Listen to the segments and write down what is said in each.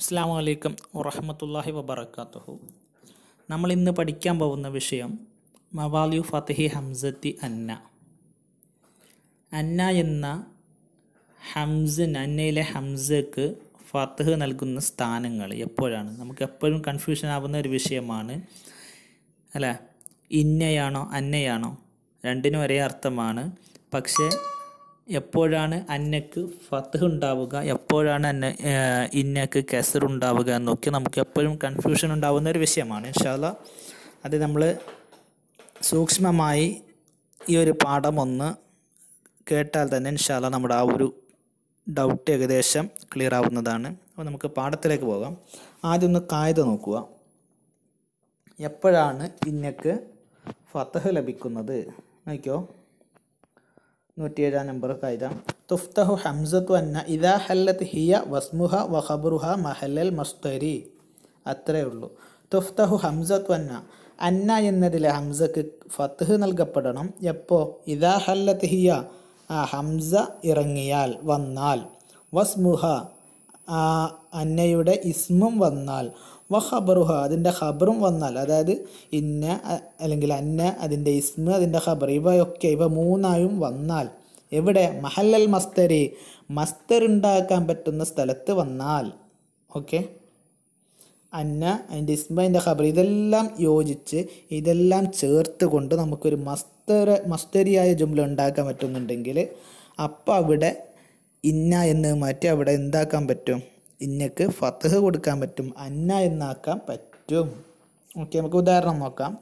അസ്സാം വലൈക്കും വറഹമത്തല്ലാഹി വബർക്കാത്തുഹു നമ്മൾ ഇന്ന് പഠിക്കാൻ പോകുന്ന വിഷയം മവാലിയു ഫതഹി ഹംസത്തി അന്ന അന്ന എന്ന ഹംസിന് അന്നയിലെ ഹംസക്ക് ഫതഹ് നൽകുന്ന സ്ഥാനങ്ങൾ എപ്പോഴാണ് നമുക്ക് എപ്പോഴും കൺഫ്യൂഷൻ ആവുന്ന ഒരു വിഷയമാണ് അല്ല ഇന്നയാണോ അന്നയാണോ രണ്ടിനും ഒരേ അർത്ഥമാണ് പക്ഷേ എപ്പോഴാണ് അന്നക്ക് ഫതഹ് ഉണ്ടാവുക എപ്പോഴാണ് അന്ന ഏഹ് ഇന്നക്ക് കെസർ ഉണ്ടാവുക എന്നൊക്കെ നമുക്ക് എപ്പോഴും കൺഫ്യൂഷൻ ഉണ്ടാവുന്ന ഒരു വിഷയമാണ് ഇൻഷാല്ല അത് നമ്മൾ സൂക്ഷ്മമായി ഈ ഒരു പാഠം ഒന്ന് കേട്ടാൽ തന്നെ ഇൻഷാല്ല നമ്മുടെ ആ ഒരു ഡൗട്ട് ഏകദേശം ക്ലിയർ ആവുന്നതാണ് അപ്പോൾ നമുക്ക് പാഠത്തിലേക്ക് പോകാം ആദ്യം ഒന്ന് കായത നോക്കുക എപ്പോഴാണ് ഇന്നക്ക് ഫതഹ് ലഭിക്കുന്നത് നോക്കിയോ നൂറ്റിയേഴാം നമ്പർ കായിത തുഫ്തഹു ഹംസത്തു അന്ന ഇദാ ഹല്ലത്ത് ഹിയ വസ്മുഹ വഖബറുഹ മഹല്ലൽ മസ്തരി അത്രയേ ഉള്ളൂ തുഫ്തഹു ഹംസത്തു അന്ന അന്ന എന്നതിലെ ഹംസക്ക് ഫത്ഹ് നൽകപ്പെടണം എപ്പോ ഇദാ ഹല്ലത്ത് ഹിയ ആ ഹംസ ഇറങ്ങിയാൽ വന്നാൽ വസ്മുഹ ആ അന്നയുടെ ഇസ്മും വന്നാൽ വ ഖബറുഹ അതിൻ്റെ ഖബറും വന്നാൽ അതായത് ഇന്ന അ- അല്ലെങ്കിൽ അന്ന അതിൻ്റെ ഇസ്മ അതിൻ്റെ ഖബർ ഇവയൊക്കെ ഇവ മൂന്നായും വന്നാൽ എവിടെ മഹല്ലൽ മസ്തരി മസ്തർ ഉണ്ടാക്കാൻ പറ്റുന്ന സ്ഥലത്ത് വന്നാൽ ഓക്കെ അന്ന അതിൻ്റെ ഇസ്മ അതിൻ്റെ ഖബർ ഇതെല്ലാം യോജിച്ച് ഇതെല്ലാം ചേർത്ത് കൊണ്ട് നമുക്കൊരു മസ്തർ മസ്തരിയായ ജുംല ഉണ്ടാക്കാൻ പറ്റുന്നുണ്ടെങ്കിൽ അപ്പം അവിടെ ഇന്ന എന്ന് മാറ്റി അവിടെ എന്താക്കാൻ പറ്റും ഇന്നക്ക് ഫതഹ് കൊടുക്കാൻ പറ്റും അന്ന എന്നാക്കാൻ പറ്റും ഓക്കെ നമുക്ക് ഉദാഹരണം നോക്കാം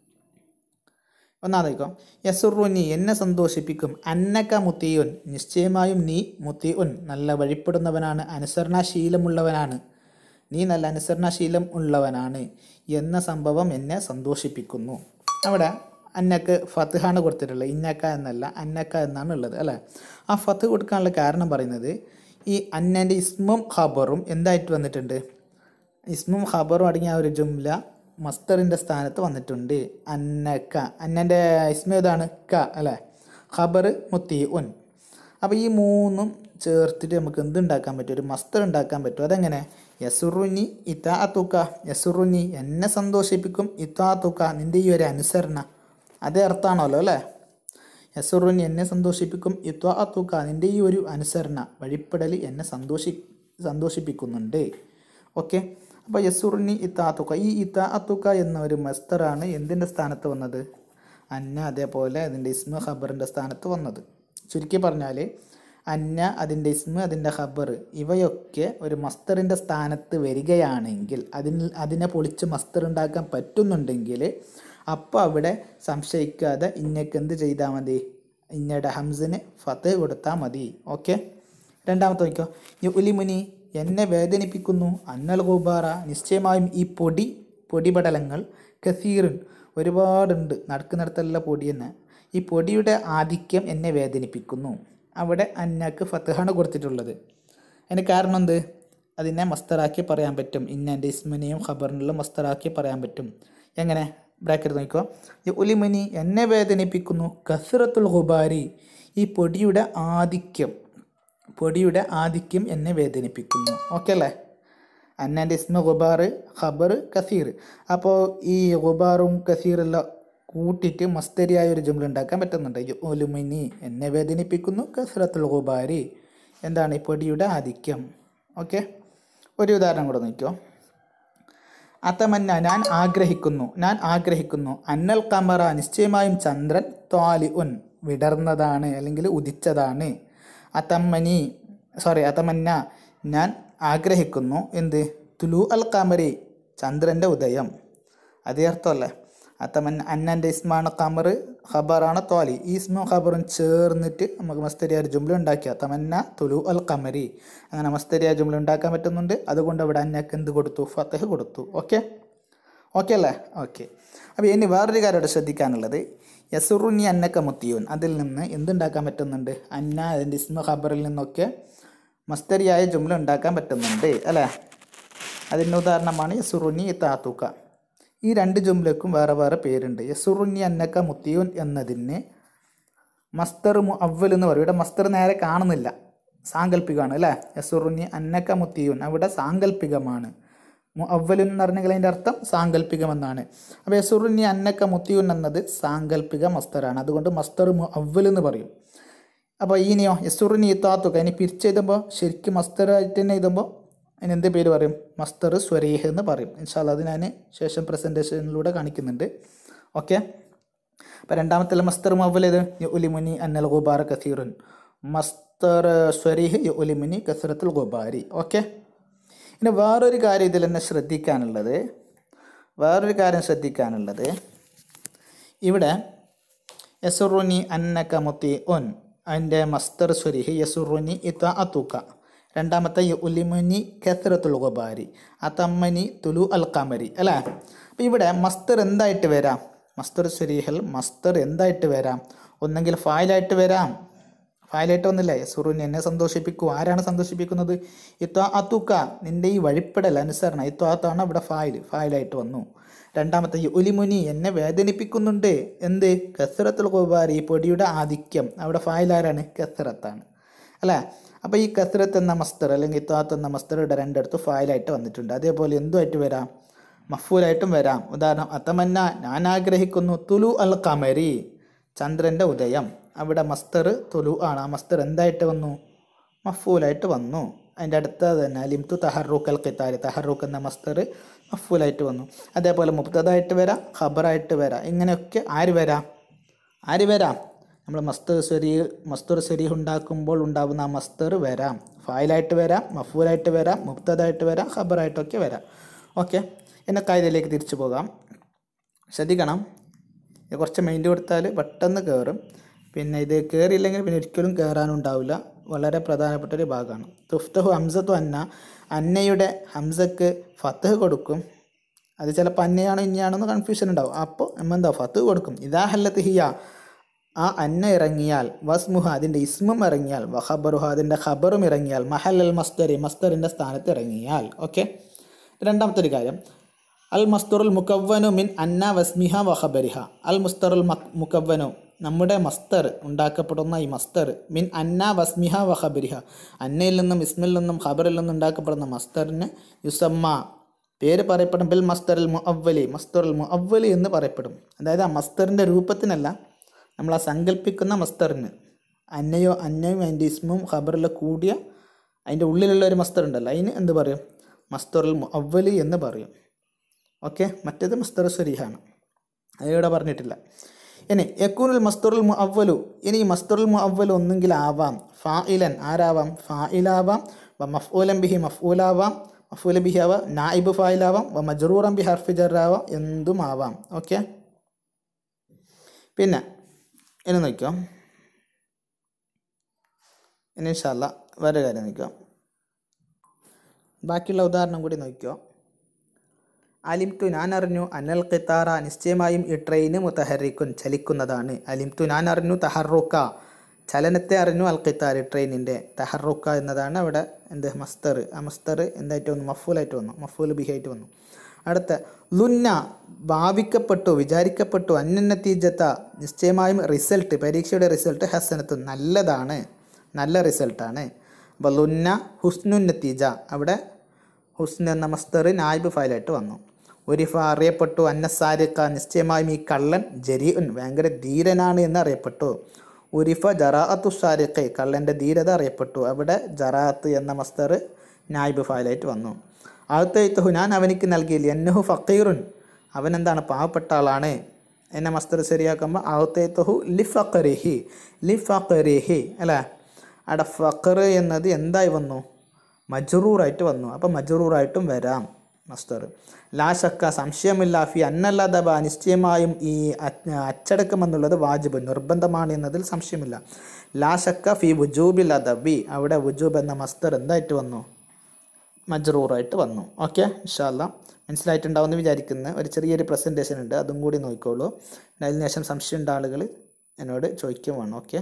ഒന്നാമതേക്കോ യസുറുനി എന്നെ സന്തോഷിപ്പിക്കും അന്നക്ക മുത്തിയുൻ നിശ്ചയമായും നീ മുത്തിയുൻ നല്ല വഴിപ്പെടുന്നവനാണ് അനുസരണാശീലമുള്ളവനാണ് നീ നല്ല അനുസരണാശീലം ഉള്ളവനാണ് എന്ന സംഭവം എന്നെ സന്തോഷിപ്പിക്കുന്നു അവിടെ അന്നക്ക് ഫത്ഹാണ് കൊടുത്തിട്ടുള്ളത് ഇന്നക്ക എന്നല്ല അന്നക്ക എന്നാണ് ഉള്ളത് അല്ലേ ആ ഫത്ത് കൊടുക്കാനുള്ള കാരണം പറയുന്നത് ഈ അന്നൻ്റെ ഇസ്മും ഖബറും എന്തായിട്ട് വന്നിട്ടുണ്ട് ഇസ്മും ഖബറും അടങ്ങിയ ആ ഒരു ജുംല മസ്തറിൻ്റെ സ്ഥാനത്ത് വന്നിട്ടുണ്ട് അന്നക്ക അന്നൻ്റെ ഇസ്മ ഏതാണ് ക അല്ലേ ഖബർ മുത്തി ഉൻ അപ്പോൾ ഈ മൂന്നും ചേർത്തിട്ട് നമുക്ക് എന്ത് ഉണ്ടാക്കാൻ പറ്റും ഒരു മസ്തർ ഉണ്ടാക്കാൻ പറ്റും അതെങ്ങനെ യസുറുനി ഇത്താ തുക്ക യസുറുനി എന്നെ സന്തോഷിപ്പിക്കും ഇത്താ തുക്ക നിൻ്റെ ഈ ഒരു അനുസരണ അതേ അർത്ഥമാണല്ലോ അല്ലേ യസുറുനി എന്നെ സന്തോഷിപ്പിക്കും ഇത്വാ തുക്ക നിൻ്റെ ഈ ഒരു അനുസരണ വഴിപ്പെടൽ എന്നെ സന്തോഷി സന്തോഷിപ്പിക്കുന്നുണ്ട് ഓക്കെ അപ്പോൾ യസുറുനി ഇത്താത്തുക്ക ഈ ഇത്താത്തുക്ക എന്ന ഒരു മസ്തറാണ് എന്തിൻ്റെ സ്ഥാനത്ത് വന്നത് അന്ന അതേപോലെ അതിൻ്റെ ഇസ്മ ഖബറിൻ്റെ സ്ഥാനത്ത് വന്നത് ചുരുക്കി പറഞ്ഞാൽ അന്ന അതിൻ്റെ ഇസ്മ അതിൻ്റെ ഖബർ ഇവയൊക്കെ ഒരു മസ്തറിൻ്റെ സ്ഥാനത്ത് വരികയാണെങ്കിൽ അതിന് അതിനെ പൊളിച്ച് മസ്തർ ഉണ്ടാക്കാൻ പറ്റുന്നുണ്ടെങ്കിൽ അപ്പോൾ അവിടെ സംശയിക്കാതെ ഇന്നക്ക് എന്ത് ചെയ്താൽ മതി ഇന്നയുടെ ഹംസിന് ഫത്ത് കൊടുത്താൽ മതി ഓക്കെ രണ്ടാമത്തെ നോക്കിയോ ഈ ഉലിമുനി എന്നെ വേദനിപ്പിക്കുന്നു അന്നൽ ഗുബാറ നിശ്ചയമായും ഈ പൊടി പൊടിപടലങ്ങൾ കസീറിൻ ഒരുപാടുണ്ട് നടക്കുന്നിടത്തല്ല പൊടി തന്നെ ഈ പൊടിയുടെ ആധിക്യം എന്നെ വേദനിപ്പിക്കുന്നു അവിടെ അന്നക്ക് ഫത്തഹാണ് കൊടുത്തിട്ടുള്ളത് അതിന് കാരണം എന്ത് അതിനെ മസ്തറാക്കി പറയാൻ പറ്റും ഇന്നൻ്റെ ഇസ്മിനെയും ഖബറിനുള്ള മസ്തറാക്കി പറയാൻ പറ്റും എങ്ങനെ ബ്രാക്കറ്റ് നോക്കിക്കോ ഈ ഉലിമുനി എന്നെ വേദനിപ്പിക്കുന്നു കസറത്തുൽ ഗുബാരി ഈ പൊടിയുടെ ആധിക്യം പൊടിയുടെ ആധിക്യം എന്നെ വേദനിപ്പിക്കുന്നു ഓക്കെ അല്ലേ അന്നൻ്റെ ഇസ്മ ഗുബാർ ഖബർ കസീർ അപ്പോൾ ഈ ഗുബാറും കസീറെല്ലാം കൂട്ടിയിട്ട് മസ്തരിയായ ഒരു ജുംല ഉണ്ടാക്കാൻ പറ്റുന്നുണ്ട് ഈ ഒലുമിനി എന്നെ വേദനിപ്പിക്കുന്നു കസറത്തുൽ ഗുബാരി എന്താണ് ഈ പൊടിയുടെ ആധിക്യം ഓക്കെ ഒരു ഉദാഹരണം കൂടെ നോക്കിയോ അതമന്ന ഞാൻ ആഗ്രഹിക്കുന്നു ഞാൻ ആഗ്രഹിക്കുന്നു അന്നൽ കമറ നിശ്ചയമായും ചന്ദ്രൻ ത്വാലി ഉൻ വിടർന്നതാണ് അല്ലെങ്കിൽ ഉദിച്ചതാണ് അതമ്മനി സോറി അതമന്ന ഞാൻ ആഗ്രഹിക്കുന്നു എന്ത് തുലു അൽ കമരി ചന്ദ്രൻ്റെ ഉദയം അതേ അർത്ഥമല്ലേ അതമന്ന അന്നൻ്റെ ഇസ്മാണ് കമർ ഖബറാണ് തോലി ഈ ഇസ്മും ഖബറും ചേർന്നിട്ട് നമുക്ക് മസ്തരിയായ ജുംല ഉണ്ടാക്കി തമന്ന തുലു അൽ കമരി അങ്ങനെ മസ്തരിയായ ജുംല ഉണ്ടാക്കാൻ പറ്റുന്നുണ്ട് അതുകൊണ്ട് അവിടെ അന്നക്ക് എന്ത് കൊടുത്തു ഫത്തഹ് കൊടുത്തു ഓക്കെ ഓക്കെ അല്ലേ ഓക്കെ അപ്പോൾ ഇനി വേറൊരു കാര്യം ഇവിടെ ശ്രദ്ധിക്കാനുള്ളത് യസുറുനി അന്നക്ക മുത്തിയൂൻ അതിൽ നിന്ന് എന്തുണ്ടാക്കാൻ പറ്റുന്നുണ്ട് അന്ന അതിൻ്റെ ഇസ്മ ഖബറിൽ നിന്നൊക്കെ മസ്തരിയായ ജുംല ഉണ്ടാക്കാൻ പറ്റുന്നുണ്ട് അല്ലേ അതിൻ്റെ ഉദാഹരണമാണ് യസുറുനി താത്തുക്ക ഈ രണ്ട് ജുംലക്കും വേറെ വേറെ പേരുണ്ട് യസുറുനി അന്നക്ക മുത്തിയൂൻ എന്നതിന് മസ്തർ അവൽ എന്ന് പറയും ഇവിടെ മസ്തർ നേരെ കാണുന്നില്ല സാങ്കല്പികമാണ് അല്ലേ യസുറുനി അന്നക്ക മുത്തിയുൻ അവിടെ സാങ്കല്പികമാണ് അവലുൻ എന്ന് പറഞ്ഞെങ്കിൽ അതിൻ്റെ അർത്ഥം സാങ്കല്പികമെന്നാണ് അപ്പോൾ യസുറുനി അന്നക്ക മുത്തിയുൻ എന്നത് സാങ്കല്പിക മസ്തറാണ് അതുകൊണ്ട് മസ്തർ അവൽ എന്ന് പറയും അപ്പോൾ ഇനിയോ യസുറുനി ഇത്താത്തുക ഇനി പിരിച്ചെഴുതുമ്പോൾ ശരിക്കും മസ്തറായിട്ട് തന്നെ എഴുതുമ്പോൾ അതിന് എന്ത് പേര് പറയും മസ്തർ സ്വരീഹ് എന്ന് പറയും ഇൻഷാല്ല അത് ഞാൻ ശേഷം പ്രസൻറ്റേഷനിലൂടെ കാണിക്കുന്നുണ്ട് ഓക്കെ അപ്പോൾ രണ്ടാമത്തെ മസ്തർ മവൽ ഏത് ഉലിമുനി അന്നൽ ഗുബാർ കസീറുൻ മസ്തർ സ്വരീഹ് ഉലിമുനി കസറത്തുൽ ഗുബാരി ഓക്കെ ഇനി വേറൊരു കാര്യം ഇതിൽ തന്നെ ശ്രദ്ധിക്കാനുള്ളത് വേറൊരു കാര്യം ശ്രദ്ധിക്കാനുള്ളത് ഇവിടെ യസുറുനി അന്നക മുത്തി ഒൻ അതിൻ്റെ മസ്തർ സ്വരിഹി യസുറുനി ഇത്ത അത്തുക്ക രണ്ടാമത്തെ ഉലിമുനി കെസറത്തുൽ ഗുബാരി അതമ്മനി തുലു അൽ കമരി അല്ലേ അപ്പോൾ ഇവിടെ മസ്തർ എന്തായിട്ട് വരാം മസ്തർ സ്വരീഹൽ മസ്തർ എന്തായിട്ട് വരാം ഒന്നെങ്കിൽ ഫായിലായിട്ട് വരാം ഫായിലായിട്ട് വന്നില്ലേ യസുറുനി എന്നെ സന്തോഷിപ്പിക്കൂ ആരാണ് സന്തോഷിപ്പിക്കുന്നത് ഇത്വാ അത്തുക്ക നിൻ്റെ ഈ വഴിപ്പെടൽ അനുസരണം ഇത്വാത്താണ് ഇവിടെ ഫായിൽ ഫായിലായിട്ട് വന്നു രണ്ടാമത്തെ ഈ ഒലിമുനി എന്നെ വേദനിപ്പിക്കുന്നുണ്ട് എന്ത് കസറത്തുൽ ഗുബാരി ഈ പൊടിയുടെ ആധിക്യം അവിടെ ഫായിലാരാണ് കസറത്താണ് അല്ലേ അപ്പോൾ ഈ കസറത്ത് എന്ന മസ്തർ അല്ലെങ്കിൽ ഇത്വാത്ത് എന്ന മസ്തറുടെ രണ്ടിടത്ത് ഫായിലായിട്ട് വന്നിട്ടുണ്ട് അതേപോലെ എന്തുമായിട്ട് വരാം മഫൂലായിട്ടും വരാം ഉദാഹരണം അത്തമന്ന ഞാൻ ആഗ്രഹിക്കുന്നു തുലു അൽ കമരി ചന്ദ്രൻ്റെ ഉദയം അവിടെ മസ്തർ തുലു ആണ് ആ മസ്തർ എന്തായിട്ട് വന്നു മഫൂലായിട്ട് വന്നു അതിൻ്റെ അടുത്ത തന്നെ അലിംതു തഹറൂക്ക് അൽ ഖിത്താരി തഹറൂക്ക് എന്ന മസ്തർ മഫൂലായിട്ട് വന്നു അതേപോലെ മുബ്തദായിട്ട് വരാം ഖബറായിട്ട് വരാം ഇങ്ങനെയൊക്കെ ആര് വരാം ആര് വരാം നമ്മൾ മസ്തർ സ്വരി മസ്തർ സ്വരി ഉണ്ടാക്കുമ്പോൾ ഉണ്ടാവുന്ന ആ മസ്തർ വരാം ഫായിലായിട്ട് വരാം മഫൂലായിട്ട് വരാം മുബ്തദായിട്ട് വരാം ഖബറായിട്ടൊക്കെ വരാം ഓക്കെ എന്നെ കായതിലേക്ക് തിരിച്ചു പോകാം ശ്രദ്ധിക്കണം ഇത് കുറച്ച് മൈൻഡ് കൊടുത്താൽ പെട്ടെന്ന് കയറും പിന്നെ ഇത് കയറിയില്ലെങ്കിൽ പിന്നെ ഒരിക്കലും കയറാനും ഉണ്ടാവില്ല വളരെ പ്രധാനപ്പെട്ട ഒരു ഭാഗമാണ് തുഫ്തഹു ഹംസത്തു അന്ന അന്നയുടെ ഹംസക്ക് ഫത്തഹ് കൊടുക്കും അത് ചിലപ്പോൾ അന്നയാണോ ഇന്നയാണോ കൺഫ്യൂഷൻ ഉണ്ടാവും അപ്പോൾ നമ്മൾ എന്താ ഫത്തഹ് കൊടുക്കും ഇതാ ഹല്ലത്ത് ഹിയ ആ അന്ന ഇറങ്ങിയാൽ വസ്മുഹ അതിൻ്റെ ഇസ്മും ഇറങ്ങിയാൽ വഹബറുഹ അതിൻ്റെ ഖബറും ഇറങ്ങിയാൽ മഹൽ അൽ മസ്തരി മസ്തറിൻ്റെ സ്ഥാനത്ത് ഇറങ്ങിയാൽ ഓക്കെ രണ്ടാമത്തെ ഒരു കാര്യം അൽ മസ്തറുൽ മുക്കവ്വനു മിൻ അന്ന വസ്മിഹ വഹബരിഹ അൽ മുസ്തറുൽ മുക്കവ്വനു നമ്മുടെ മസ്തർ ഉണ്ടാക്കപ്പെടുന്ന ഈ മസ്തർ മിൻ അന്ന വസ്മിഹ വഹബരിഹ അന്നയിൽ നിന്നും ഇസ്മിൽ നിന്നും ഖബറിൽ നിന്നും ഉണ്ടാക്കപ്പെടുന്ന മസ്തറിന് യുസമ്മ പേര് പറയപ്പെടും ബിൽ മസ്തറിൽ മുഅവ്വലി മസ്തറുൽ മുഅവ്വലി എന്ന് പറയപ്പെടും അതായത് ആ മസ്തറിൻ്റെ രൂപത്തിനല്ല നമ്മൾ ആ സങ്കല്പിക്കുന്ന മസ്തറിന് അന്നയോ അന്നയും അതിൻ്റെ ഇസ്മും ഖബറിലെ കൂടിയ അതിൻ്റെ ഉള്ളിലുള്ള ഒരു മസ്തർ ഉണ്ടല്ലോ അതിന് എന്ത് പറയും മസ്തറുൽ മുഅവ്വലി എന്ന് പറയും ഓക്കെ മറ്റേത് മസ്തർ സ്വരീഹാണ് അതിവിടെ പറഞ്ഞിട്ടില്ല ഇനി യക്കൂനുൽ മസ്തറുൽ മുഅവ്വലു ഇനി ഈ മസ്തറുൽ മുഅവ്വലു ഒന്നെങ്കിൽ ആവാം ഫായിലൻ ആരാവാം ഫായിലാവാം വ മഫ്ഊലൻ ബിഹി മഫ്ഊലാവാം മഫ്ഊല ബിഹി ആവാം നായിബ് ഫായിലാവാം വ മജ്റൂറൻ ബി ഹർഫി ജറാവാം എന്തും ആവാം ഓക്കെ പിന്നെ ഇനി നോക്കിയോ ഇനി ഇൻഷാല്ല വേറെ കാര്യം നോക്കിയോ ബാക്കിയുള്ള ഉദാഹരണം കൂടി നോക്കിയോ അലിംതു ഞാൻ അറിഞ്ഞു അനൽ ഖിത്താറ നിശ്ചയമായും ഈ ട്രെയിന് മുത്തഹറിക്കുൻ ചലിക്കുന്നതാണ് അലിംതു ഞാൻ അറിഞ്ഞു തഹറുക്ക ചലനത്തെ അറിഞ്ഞു അൽ ഖിത്താർ ട്രെയിനിൻ്റെ തഹറുക്ക എന്നതാണ് അവിടെ എന്ത് മസ്തർ ആ മസ്തർ എന്തായിട്ട് വന്നു മഫൂലായിട്ട് വന്നു മഫൂൽ ബിഹായിട്ട് വന്നു അടുത്ത ലുന്ന ഭാവിക്കപ്പെട്ടു വിചാരിക്കപ്പെട്ടു അന്നനത്തീജത്ത നിശ്ചയമായും റിസൾട്ട് പരീക്ഷയുടെ റിസൾട്ട് ഹസനത്ത് നല്ലതാണ് നല്ല റിസൾട്ടാണ് അപ്പോൾ ലുന്ന ഹുസ്നുൻ നത്തീജ അവിടെ ഹുസ്ൻ എന്ന മസ്തർ നായിബ് ഫയലായിട്ട് വന്നു ഒരിഫ അറിയപ്പെട്ടു അന്നസാരിക്ക നിശ്ചയമായും ഈ കള്ളൻ ജരീഉൻ ഭയങ്കര ധീരനാണ് എന്ന് അറിയപ്പെട്ടു ഉരിഫ ജറാഅത്തു സാരിഖ് കള്ളൻ്റെ ധീരത അറിയപ്പെട്ടു അവിടെ ജറാഅത്ത് എന്ന മസ്തർ നായിബ് ഫയലായിട്ട് വന്നു ആദ്യത്തെ ഞാൻ അവനിക്ക് നൽകിയില്ല എന്നഹു ഫക്കീറുൻ അവൻ എന്താണ് പാവപ്പെട്ട ആളാണ് എന്നെ മസ്തർ ശരിയാക്കുമ്പോൾ ആദ്യത്തേഹു ലി ഫക്കറിഹി ലി ഫക്കറിഹി അല്ലേ അവിടെ ഫക്കർ എന്നത് എന്തായി വന്നു മജറൂറായിട്ട് വന്നു അപ്പം മജറൂറായിട്ടും വരാം മസ്തർ ലാ ശക്ക സംശയമില്ല ഫി അന്നല്ലാദബ നിശ്ചയമായും ഈ അ- അച്ചടക്കം എന്നുള്ളത് വാജിബ് നിർബന്ധമാണ് എന്നതിൽ സംശയമില്ല ലാ ശക്ക ഫി വുജൂബിൽ അദബി അവിടെ വുജൂബ് എന്ന മസ്തർ എന്തായിട്ട് വന്നു മജ്റൂറായിട്ട് വന്നു ഓക്കെ ഇൻഷാല്ല മനസ്സിലായിട്ടുണ്ടാവുമെന്ന് വിചാരിക്കുന്ന ഒരു ചെറിയൊരു പ്രസൻറ്റേഷൻ ഉണ്ട് അതും കൂടി നോക്കിക്കോളൂ അതിന് ശേഷം സംശയമുണ്ട ആളുകൾ എന്നോട് ചോദിക്കും വേണം ഓക്കെ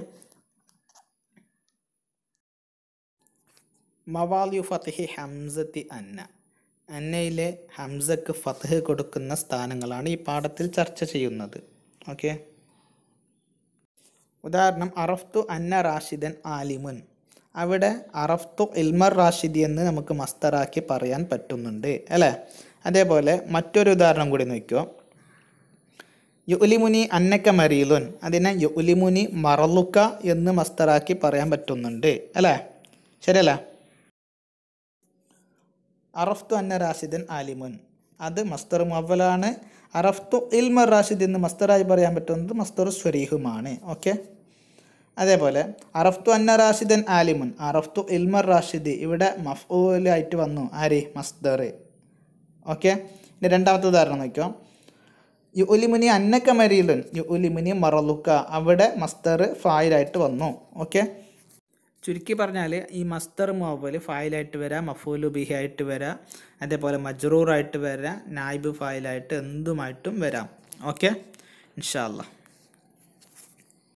മവാലിയു ഫതഹി ഹംസത്തി അന്ന അന്നയിലെ ഹംസക്ക് ഫതഹ് കൊടുക്കുന്ന സ്ഥാനങ്ങളാണ് ഈ പാഠത്തിൽ ചർച്ച ചെയ്യുന്നത് ഓക്കെ ഉദാഹരണം അറഫ്തു അന്ന റാഷിദൻ ആലിമുൻ അവിടെ അറഫ്തു ഇൽമർ റാഷിദി എന്ന് നമുക്ക് മസ്തറാക്കി പറയാൻ പറ്റുന്നുണ്ട് അല്ലേ അതേപോലെ മറ്റൊരു ഉദാഹരണം കൂടി നോക്കിയോ യുലിമുനി അന്നക്ക മരീലുൻ അതിനെ യുലിമുനി മറലുക്ക എന്ന് മസ്തറാക്കി പറയാൻ പറ്റുന്നുണ്ട് അല്ലേ ശരിയല്ലേ അറഫ്തു അന്ന റാഷിദൻ ആലിമുൻ അത് മസ്തർ മുവലാണ് അറഫ്തു ഇൽമർ റാഷിദ് എന്ന് മസ്തറായി പറയാൻ പറ്റുന്നത് മസ്തർ സ്വരീഹുമാണ് ഓക്കെ അതേപോലെ അറഫ്തു അന്ന റാഷിദൻ ആലിമുൻ അറഫ്തു ഇൽമർ റാഷിദ് ഇവിടെ മഫൂലായിട്ട് വന്നു ആര് മസ്തർ ഓക്കെ ഇനി രണ്ടാമത്തെ ഉദാഹരണം നോക്കിയോ യു ഉലിമുനി അന്നക്ക മരീലുൻ യു ഉലിമുനി മറലുക്ക അവിടെ മസ്തർ ഫായിലായിട്ട് വന്നു ഓക്കെ ചുരുക്കി പറഞ്ഞാൽ ഈ മസ്തർ മുവൽ ഫായിലായിട്ട് വരാം മഫൂലു ബിഹി ആയിട്ട് വരാം അതേപോലെ മജ്റൂറായിട്ട് വരാം നായിബ് ഫായിലായിട്ട് എന്തുമായിട്ടും വരാം ഓക്കെ ഇൻഷാ അല്ലാ